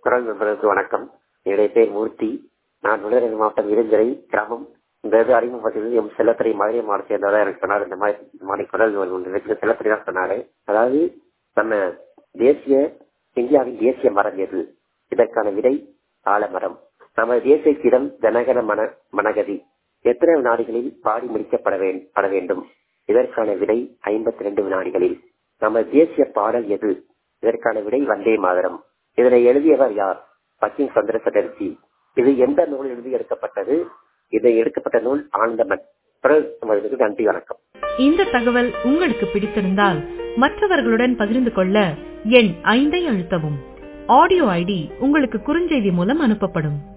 குரல் நண்பர்களுக்கு வணக்கம் என்னுடைய பேர் மூர்த்தி நான் விழுதுநகர் மாவட்டம் இருஞ்சரை கிராமம் இந்த இது அறிமுகத்தில் எம் செல்லத்துறை மதுரை மாவட்டத்தை சேர்ந்ததா எனக்கு சொன்னார் இந்த மாதிரி இந்த மாதிரி குரல் ஒன்று இருக்கு செல்லத்துறை தான் சொன்னாரு அதாவது நம்ம தேசிய இந்தியாவின் தேசிய மரம் எது இதற்கான விடை ஆலமரம் நமது தேசிய கீதம் ஜனகன மன மனகதி எத்தனை வினாடிகளில் பாடி முடிக்கப்பட வே- பட வேண்டும் இதற்கான விடை ஐம்பத்தி ரெண்டு வினாடிகளில் நமது தேசிய பாடல் எது இதற்கான விடை வந்தே மாதரம் இதனை எழுதியவர் யார் பக்கிங் சந்திர சட்டர்ஜி இது எந்த நூல் எழுதி எடுக்கப்பட்டது இதை எடுக்கப்பட்ட நூல் ஆனந்தமன் குரல் நண்பர்களுக்கு நன்றி வணக்கம் இந்த தகவல் உங்களுக்கு பிடித்திருந்தால் மற்றவர்களுடன் பகிர்ந்து கொள்ள எண் ஐந்தை அழுத்தவும் ஆடியோ ஐடி உங்களுக்கு குறுஞ்செய்தி மூலம் அனுப்பப்படும்